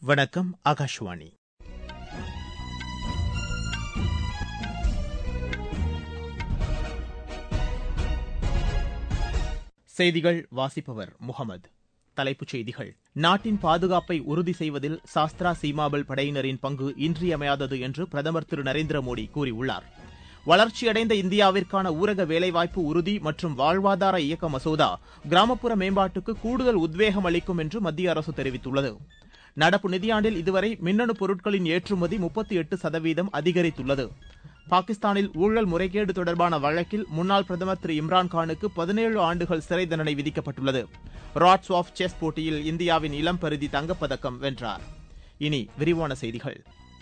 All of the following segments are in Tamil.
வணக்கம் ஆகாஷ்வாணி செய்திகள் வாசிப்பவர் முகமது தலைப்புச் செய்திகள் நாட்டின் பாதுகாப்பை உறுதி செய்வதில் சாஸ்திரா சீமாபல் படையினரின் பங்கு இன்றியமையாதது என்று பிரதமர் திரு நரேந்திர மோடி கூறியுள்ளார் வளர்ச்சியடைந்த இந்தியாவிற்கான ஊரக வேலைவாய்ப்பு உறுதி மற்றும் வாழ்வாதார இயக்க மசோதா கிராமப்புற மேம்பாட்டுக்கு கூடுதல் உத்வேகம் அளிக்கும் என்று மத்திய அரசு தெரிவித்துள்ளது நடப்பு நிதியாண்டில் இதுவரை மின்னணு பொருட்களின் ஏற்றுமதி முப்பத்தி எட்டு சதவீதம் அதிகரித்துள்ளது பாகிஸ்தானில் ஊழல் முறைகேடு தொடர்பான வழக்கில் முன்னாள் பிரதமர் திரு இம்ரான்கானுக்கு பதினேழு ஆண்டுகள் சிறை தண்டனை விதிக்கப்பட்டுள்ளது ராட்ஸ் ஆஃப் செஸ் போட்டியில் இந்தியாவின் இளம் பருதி தங்கப்பதக்கம் வென்றார் இனி விரிவான செய்திகள்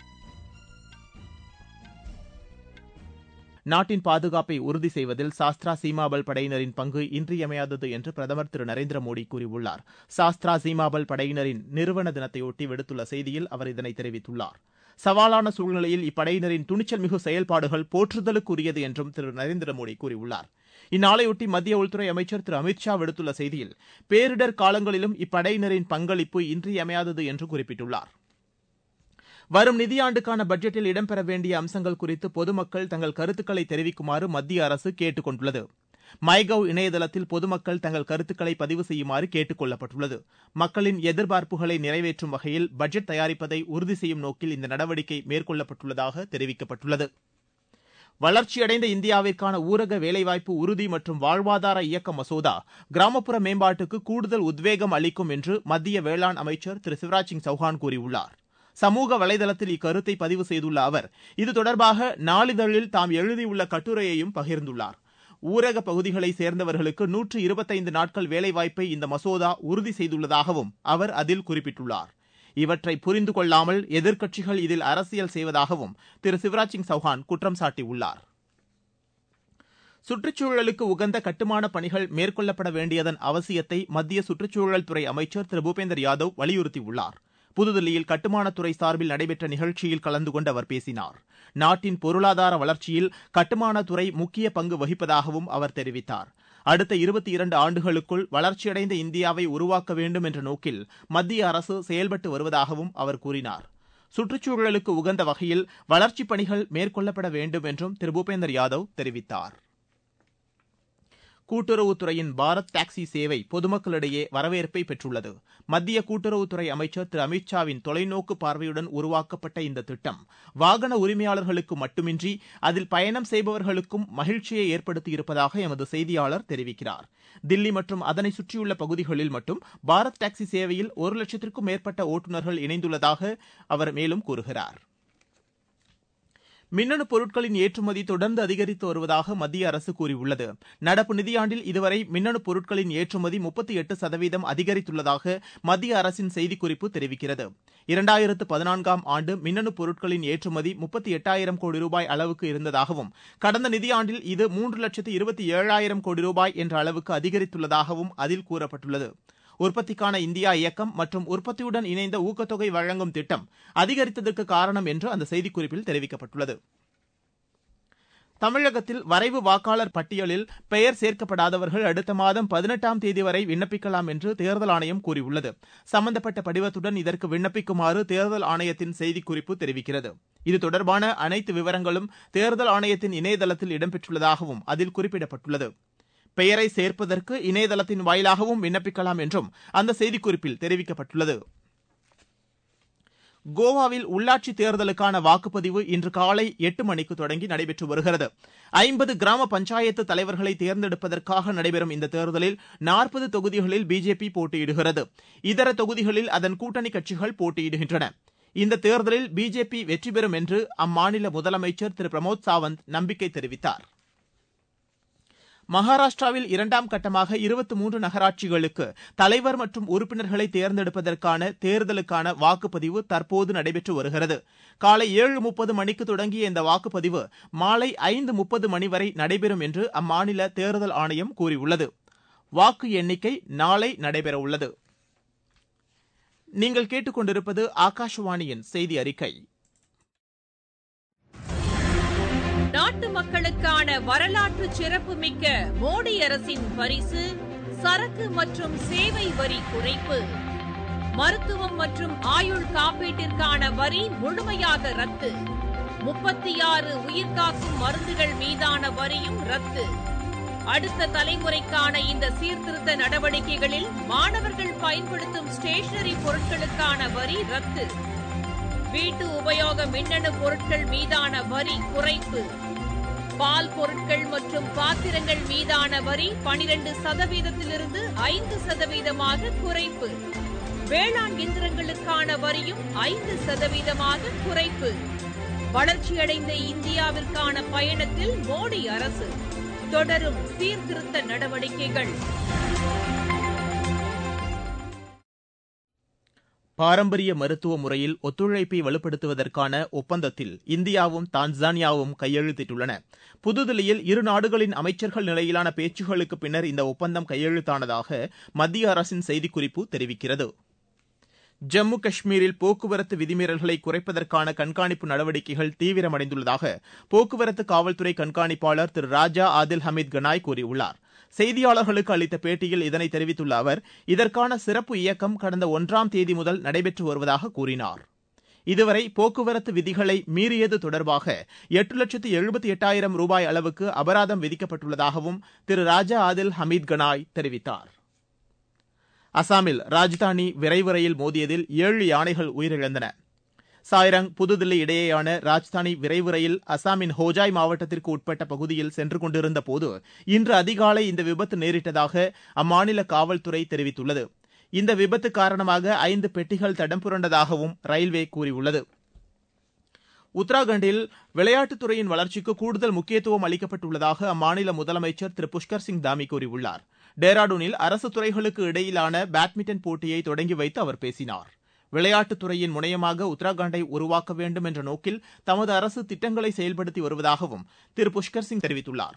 நாட்டின் பாதுகாப்பை உறுதி செய்வதில் சாஸ்திரா சீமாபல் படையினரின் பங்கு இன்றியமையாதது என்று பிரதமர் திரு நரேந்திர மோடி கூறியுள்ளார் சாஸ்திரா சீமாபல் படையினரின் நிறுவன தினத்தையொட்டி விடுத்துள்ள செய்தியில் அவர் இதனை தெரிவித்துள்ளார் சவாலான சூழ்நிலையில் இப்படையினரின் துணிச்சல் மிகு செயல்பாடுகள் போற்றுதலுக்குரியது என்றும் திரு நரேந்திர மோடி கூறியுள்ளார் இந்நாளையொட்டி மத்திய உள்துறை அமைச்சர் திரு அமித் ஷா விடுத்துள்ள செய்தியில் பேரிடர் காலங்களிலும் இப்படையினரின் பங்களிப்பு இன்றியமையாதது என்று குறிப்பிட்டுள்ளார் வரும் நிதியாண்டுக்கான பட்ஜெட்டில் இடம்பெற வேண்டிய அம்சங்கள் குறித்து பொதுமக்கள் தங்கள் கருத்துக்களை தெரிவிக்குமாறு மத்திய அரசு கேட்டுக் கொண்டுள்ளது மைகவ் இணையதளத்தில் பொதுமக்கள் தங்கள் கருத்துக்களை பதிவு செய்யுமாறு கேட்டுக் கொள்ளப்பட்டுள்ளது மக்களின் எதிர்பார்ப்புகளை நிறைவேற்றும் வகையில் பட்ஜெட் தயாரிப்பதை உறுதி செய்யும் நோக்கில் இந்த நடவடிக்கை மேற்கொள்ளப்பட்டுள்ளதாக தெரிவிக்கப்பட்டுள்ளது வளர்ச்சியடைந்த இந்தியாவிற்கான ஊரக வேலைவாய்ப்பு உறுதி மற்றும் வாழ்வாதார இயக்க மசோதா கிராமப்புற மேம்பாட்டுக்கு கூடுதல் உத்வேகம் அளிக்கும் என்று மத்திய வேளாண் அமைச்சர் திரு சிவராஜ் சிங் சௌஹான் கூறியுள்ளார் சமூக வலைதளத்தில் இக்கருத்தை பதிவு செய்துள்ள அவர் இது தொடர்பாக நாளிதழில் தாம் எழுதியுள்ள கட்டுரையையும் பகிர்ந்துள்ளார் ஊரக பகுதிகளை சேர்ந்தவர்களுக்கு நூற்று இருபத்தைந்து நாட்கள் வேலைவாய்ப்பை இந்த மசோதா உறுதி செய்துள்ளதாகவும் அவர் அதில் குறிப்பிட்டுள்ளார் இவற்றை புரிந்து கொள்ளாமல் எதிர்க்கட்சிகள் இதில் அரசியல் செய்வதாகவும் திரு சிவராஜ் சிங் சௌஹான் குற்றம் சாட்டியுள்ளார் சுற்றுச்சூழலுக்கு உகந்த கட்டுமான பணிகள் மேற்கொள்ளப்பட வேண்டியதன் அவசியத்தை மத்திய சுற்றுச்சூழல் துறை அமைச்சர் திரு பூபேந்தர் யாதவ் வலியுறுத்தியுள்ளார் புதுதில்லியில் கட்டுமானத்துறை சார்பில் நடைபெற்ற நிகழ்ச்சியில் கலந்து கொண்டு அவர் பேசினார் நாட்டின் பொருளாதார வளர்ச்சியில் கட்டுமானத்துறை முக்கிய பங்கு வகிப்பதாகவும் அவர் தெரிவித்தார் அடுத்த இருபத்தி இரண்டு ஆண்டுகளுக்குள் வளர்ச்சியடைந்த இந்தியாவை உருவாக்க வேண்டும் என்ற நோக்கில் மத்திய அரசு செயல்பட்டு வருவதாகவும் அவர் கூறினார் சுற்றுச்சூழலுக்கு உகந்த வகையில் வளர்ச்சிப் பணிகள் மேற்கொள்ளப்பட வேண்டும் என்றும் திரு பூபேந்தர் யாதவ் தெரிவித்தார் கூட்டுறவுத்துறையின் பாரத் டாக்ஸி சேவை பொதுமக்களிடையே வரவேற்பை பெற்றுள்ளது மத்திய கூட்டுறவுத்துறை அமைச்சர் திரு அமித் ஷாவின் தொலைநோக்கு பார்வையுடன் உருவாக்கப்பட்ட இந்த திட்டம் வாகன உரிமையாளர்களுக்கு மட்டுமின்றி அதில் பயணம் செய்பவர்களுக்கும் மகிழ்ச்சியை ஏற்படுத்தியிருப்பதாக எமது செய்தியாளர் தெரிவிக்கிறார் தில்லி மற்றும் அதனை சுற்றியுள்ள பகுதிகளில் மட்டும் பாரத் டாக்ஸி சேவையில் ஒரு லட்சத்திற்கும் மேற்பட்ட ஓட்டுநர்கள் இணைந்துள்ளதாக அவர் மேலும் கூறுகிறார் மின்னணு பொருட்களின் ஏற்றுமதி தொடர்ந்து அதிகரித்து வருவதாக மத்திய அரசு கூறியுள்ளது நடப்பு நிதியாண்டில் இதுவரை மின்னணு பொருட்களின் ஏற்றுமதி முப்பத்தி எட்டு சதவீதம் அதிகரித்துள்ளதாக மத்திய அரசின் செய்திக்குறிப்பு தெரிவிக்கிறது இரண்டாயிரத்து பதினான்காம் ஆண்டு மின்னணு பொருட்களின் ஏற்றுமதி முப்பத்தி எட்டாயிரம் கோடி ரூபாய் அளவுக்கு இருந்ததாகவும் கடந்த நிதியாண்டில் இது மூன்று லட்சத்து இருபத்தி ஏழாயிரம் கோடி ரூபாய் என்ற அளவுக்கு அதிகரித்துள்ளதாகவும் அதில் கூறப்பட்டுள்ளது உற்பத்திக்கான இந்தியா இயக்கம் மற்றும் உற்பத்தியுடன் இணைந்த ஊக்கத்தொகை வழங்கும் திட்டம் அதிகரித்ததற்கு காரணம் என்று அந்த செய்திக்குறிப்பில் தெரிவிக்கப்பட்டுள்ளது தமிழகத்தில் வரைவு வாக்காளர் பட்டியலில் பெயர் சேர்க்கப்படாதவர்கள் அடுத்த மாதம் பதினெட்டாம் தேதி வரை விண்ணப்பிக்கலாம் என்று தேர்தல் ஆணையம் கூறியுள்ளது சம்பந்தப்பட்ட படிவத்துடன் இதற்கு விண்ணப்பிக்குமாறு தேர்தல் ஆணையத்தின் செய்திக்குறிப்பு தெரிவிக்கிறது இது தொடர்பான அனைத்து விவரங்களும் தேர்தல் ஆணையத்தின் இணையதளத்தில் இடம்பெற்றுள்ளதாகவும் அதில் குறிப்பிடப்பட்டுள்ளது பெயரை சேர்ப்பதற்கு இணையதளத்தின் வாயிலாகவும் விண்ணப்பிக்கலாம் என்றும் அந்த செய்திக்குறிப்பில் தெரிவிக்கப்பட்டுள்ளது கோவாவில் உள்ளாட்சி தேர்தலுக்கான வாக்குப்பதிவு இன்று காலை எட்டு மணிக்கு தொடங்கி நடைபெற்று வருகிறது ஐம்பது கிராம பஞ்சாயத்து தலைவர்களை தேர்ந்தெடுப்பதற்காக நடைபெறும் இந்த தேர்தலில் நாற்பது தொகுதிகளில் பிஜேபி போட்டியிடுகிறது இதர தொகுதிகளில் அதன் கூட்டணி கட்சிகள் போட்டியிடுகின்றன இந்த தேர்தலில் பிஜேபி வெற்றி பெறும் என்று அம்மாநில முதலமைச்சர் திரு பிரமோத் சாவந்த் நம்பிக்கை தெரிவித்தார் மகாராஷ்டிராவில் இரண்டாம் கட்டமாக இருபத்தி மூன்று நகராட்சிகளுக்கு தலைவர் மற்றும் உறுப்பினர்களை தேர்ந்தெடுப்பதற்கான தேர்தலுக்கான வாக்குப்பதிவு தற்போது நடைபெற்று வருகிறது காலை ஏழு முப்பது மணிக்கு தொடங்கிய இந்த வாக்குப்பதிவு மாலை ஐந்து முப்பது மணி வரை நடைபெறும் என்று அம்மாநில தேர்தல் ஆணையம் கூறியுள்ளது வாக்கு எண்ணிக்கை நாளை நடைபெறவுள்ளது நீங்கள் கேட்டுக்கொண்டிருப்பது ஆகாஷவாணியின் செய்தி அறிக்கை நாட்டு மக்களுக்கான வரலாற்று சிறப்புமிக்க மோடி அரசின் பரிசு சரக்கு மற்றும் சேவை வரி குறைப்பு மருத்துவம் மற்றும் ஆயுள் காப்பீட்டிற்கான வரி முழுமையாக ரத்து முப்பத்தி ஆறு உயிர்காக்கும் மருந்துகள் மீதான வரியும் ரத்து அடுத்த தலைமுறைக்கான இந்த சீர்திருத்த நடவடிக்கைகளில் மாணவர்கள் பயன்படுத்தும் ஸ்டேஷனரி பொருட்களுக்கான வரி ரத்து வீட்டு உபயோக மின்னணு பொருட்கள் மீதான வரி குறைப்பு பால் பொருட்கள் மற்றும் பாத்திரங்கள் மீதான வரி பனிரெண்டு சதவீதத்திலிருந்து ஐந்து சதவீதமாக குறைப்பு வேளாண் இயந்திரங்களுக்கான வரியும் ஐந்து சதவீதமாக குறைப்பு வளர்ச்சியடைந்த இந்தியாவிற்கான பயணத்தில் மோடி அரசு தொடரும் சீர்திருத்த நடவடிக்கைகள் பாரம்பரிய மருத்துவ முறையில் ஒத்துழைப்பை வலுப்படுத்துவதற்கான ஒப்பந்தத்தில் இந்தியாவும் தான்சானியாவும் கையெழுத்திட்டுள்ளன புதுதில்லியில் இரு நாடுகளின் அமைச்சர்கள் நிலையிலான பேச்சுகளுக்கு பின்னர் இந்த ஒப்பந்தம் கையெழுத்தானதாக மத்திய அரசின் செய்திக்குறிப்பு தெரிவிக்கிறது ஜம்மு காஷ்மீரில் போக்குவரத்து விதிமீறல்களை குறைப்பதற்கான கண்காணிப்பு நடவடிக்கைகள் தீவிரமடைந்துள்ளதாக போக்குவரத்து காவல்துறை கண்காணிப்பாளர் திரு ராஜா ஆதில் ஹமீத் கனாய் கூறியுள்ளார் செய்தியாளர்களுக்கு அளித்த பேட்டியில் இதனை தெரிவித்துள்ள அவர் இதற்கான சிறப்பு இயக்கம் கடந்த ஒன்றாம் தேதி முதல் நடைபெற்று வருவதாக கூறினார் இதுவரை போக்குவரத்து விதிகளை மீறியது தொடர்பாக எட்டு லட்சத்து எழுபத்தி எட்டாயிரம் ரூபாய் அளவுக்கு அபராதம் விதிக்கப்பட்டுள்ளதாகவும் திரு ராஜா ஆதில் ஹமீத் கனாய் தெரிவித்தார் அசாமில் ராஜ்தானி விரைவு ரயில் மோதியதில் ஏழு யானைகள் உயிரிழந்தன சாய்ரங் புதுதில்லி இடையேயான ராஜ்தானி விரைவு ரயில் அசாமின் ஹோஜாய் மாவட்டத்திற்கு உட்பட்ட பகுதியில் சென்று கொண்டிருந்த போது இன்று அதிகாலை இந்த விபத்து நேரிட்டதாக அம்மாநில காவல்துறை தெரிவித்துள்ளது இந்த விபத்து காரணமாக ஐந்து பெட்டிகள் தடம் புரண்டதாகவும் ரயில்வே கூறியுள்ளது உத்தராகண்டில் விளையாட்டுத்துறையின் வளர்ச்சிக்கு கூடுதல் முக்கியத்துவம் அளிக்கப்பட்டுள்ளதாக அம்மாநில முதலமைச்சர் திரு புஷ்கர் சிங் தாமி கூறியுள்ளார் டேராடூனில் அரசு துறைகளுக்கு இடையிலான பேட்மிண்டன் போட்டியை தொடங்கி வைத்து அவர் பேசினார் விளையாட்டுத் துறையின் முனையமாக உத்தராகண்டை உருவாக்க வேண்டும் என்ற நோக்கில் தமது அரசு திட்டங்களை செயல்படுத்தி வருவதாகவும் திரு புஷ்கர் சிங் தெரிவித்துள்ளார்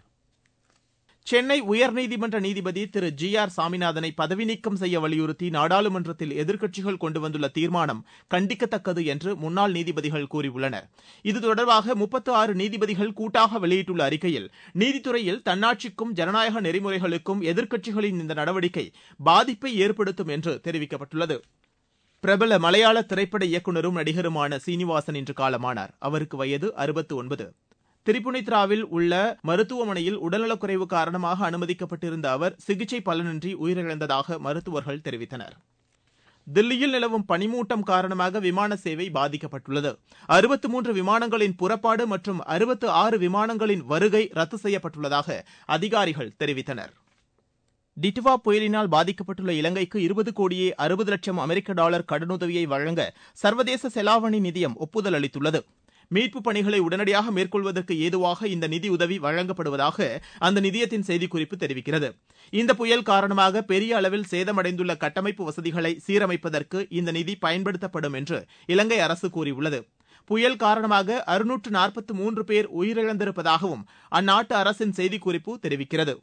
சென்னை உயர்நீதிமன்ற நீதிபதி திரு ஜி ஆர் சாமிநாதனை பதவி நீக்கம் செய்ய வலியுறுத்தி நாடாளுமன்றத்தில் எதிர்க்கட்சிகள் கொண்டு வந்துள்ள தீர்மானம் கண்டிக்கத்தக்கது என்று முன்னாள் நீதிபதிகள் கூறியுள்ளனர் இது தொடர்பாக முப்பத்து ஆறு நீதிபதிகள் கூட்டாக வெளியிட்டுள்ள அறிக்கையில் நீதித்துறையில் தன்னாட்சிக்கும் ஜனநாயக நெறிமுறைகளுக்கும் எதிர்க்கட்சிகளின் இந்த நடவடிக்கை பாதிப்பை ஏற்படுத்தும் என்று தெரிவிக்கப்பட்டுள்ளது பிரபல மலையாள திரைப்பட இயக்குநரும் நடிகருமான சீனிவாசன் இன்று காலமானார் அவருக்கு வயது அறுபத்து ஒன்பது திரிபுனித்ராவில் உள்ள மருத்துவமனையில் உடல்நலக்குறைவு காரணமாக அனுமதிக்கப்பட்டிருந்த அவர் சிகிச்சை பலனின்றி உயிரிழந்ததாக மருத்துவர்கள் தெரிவித்தனர் தில்லியில் நிலவும் பனிமூட்டம் காரணமாக விமான சேவை பாதிக்கப்பட்டுள்ளது அறுபத்து மூன்று விமானங்களின் புறப்பாடு மற்றும் அறுபத்து ஆறு விமானங்களின் வருகை ரத்து செய்யப்பட்டுள்ளதாக அதிகாரிகள் தெரிவித்தனர் டிட்வா புயலினால் பாதிக்கப்பட்டுள்ள இலங்கைக்கு இருபது கோடியே அறுபது லட்சம் அமெரிக்க டாலர் கடனுதவியை வழங்க சர்வதேச செலாவணி நிதியம் ஒப்புதல் அளித்துள்ளது மீட்புப் பணிகளை உடனடியாக மேற்கொள்வதற்கு ஏதுவாக இந்த நிதியுதவி வழங்கப்படுவதாக அந்த நிதியத்தின் செய்திக்குறிப்பு தெரிவிக்கிறது இந்த புயல் காரணமாக பெரிய அளவில் சேதமடைந்துள்ள கட்டமைப்பு வசதிகளை சீரமைப்பதற்கு இந்த நிதி பயன்படுத்தப்படும் என்று இலங்கை அரசு கூறியுள்ளது புயல் காரணமாக அறுநூற்று நாற்பத்து மூன்று பேர் உயிரிழந்திருப்பதாகவும் அந்நாட்டு அரசின் செய்திக்குறிப்பு தெரிவிக்கிறது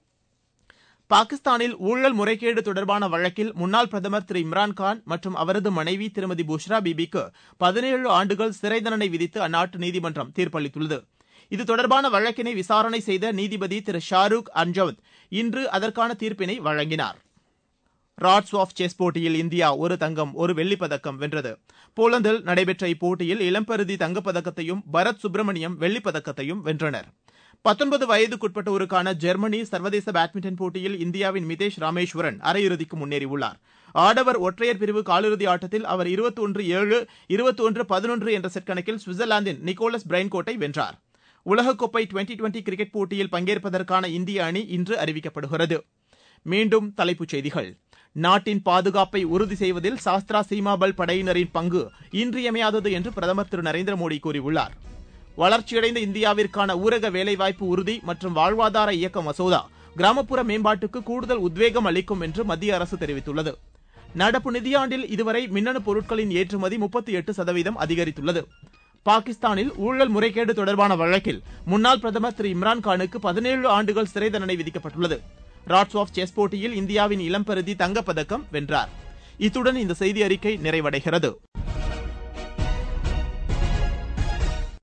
பாகிஸ்தானில் ஊழல் முறைகேடு தொடர்பான வழக்கில் முன்னாள் பிரதமர் திரு இம்ரான்கான் மற்றும் அவரது மனைவி திருமதி புஷ்ரா பிபிக்கு பதினேழு ஆண்டுகள் சிறை தண்டனை விதித்து அந்நாட்டு நீதிமன்றம் தீர்ப்பளித்துள்ளது இது தொடர்பான வழக்கினை விசாரணை செய்த நீதிபதி திரு ஷாருக் அன்ஜவத் இன்று அதற்கான தீர்ப்பினை வழங்கினார் ராட்ஸ் ஆஃப் செஸ் போட்டியில் இந்தியா ஒரு தங்கம் ஒரு வெள்ளிப் பதக்கம் வென்றது போலந்தில் நடைபெற்ற இப்போட்டியில் இளம்பருதி தங்கப்பதக்கத்தையும் பரத் சுப்பிரமணியம் வெள்ளிப் பதக்கத்தையும் வென்றனர் பத்தொன்பது வயதுக்குட்பட்டோருக்கான ஜெர்மனி சர்வதேச பேட்மிண்டன் போட்டியில் இந்தியாவின் மிதேஷ் ராமேஸ்வரன் அரையிறுதிக்கு முன்னேறியுள்ளார் ஆடவர் ஒற்றையர் பிரிவு காலிறுதி ஆட்டத்தில் அவர் இருபத்தொன்று ஏழு இருபத்தொன்று பதினொன்று என்ற செட் கணக்கில் சுவிட்சர்லாந்தின் நிக்கோலஸ் பிரைன்கோட்டை வென்றார் உலகக்கோப்பை டுவெண்டி டுவெண்டி கிரிக்கெட் போட்டியில் பங்கேற்பதற்கான இந்திய அணி இன்று அறிவிக்கப்படுகிறது மீண்டும் தலைப்புச் செய்திகள் நாட்டின் பாதுகாப்பை உறுதி செய்வதில் சாஸ்திரா சீமாபல் படையினரின் பங்கு இன்றியமையாதது என்று பிரதமர் திரு நரேந்திர மோடி கூறியுள்ளார் வளர்ச்சியடைந்த இந்தியாவிற்கான ஊரக வேலைவாய்ப்பு உறுதி மற்றும் வாழ்வாதார இயக்க மசோதா கிராமப்புற மேம்பாட்டுக்கு கூடுதல் உத்வேகம் அளிக்கும் என்று மத்திய அரசு தெரிவித்துள்ளது நடப்பு நிதியாண்டில் இதுவரை மின்னணு பொருட்களின் ஏற்றுமதி முப்பத்தி எட்டு சதவீதம் அதிகரித்துள்ளது பாகிஸ்தானில் ஊழல் முறைகேடு தொடர்பான வழக்கில் முன்னாள் பிரதமர் திரு இம்ரான்கானுக்கு பதினேழு ஆண்டுகள் சிறை தண்டனை விதிக்கப்பட்டுள்ளது ராட்ஸ் ஆஃப் செஸ் போட்டியில் இந்தியாவின் இளம்பெருதி தங்கப்பதக்கம் வென்றார் இத்துடன் இந்த செய்தி அறிக்கை நிறைவடைகிறது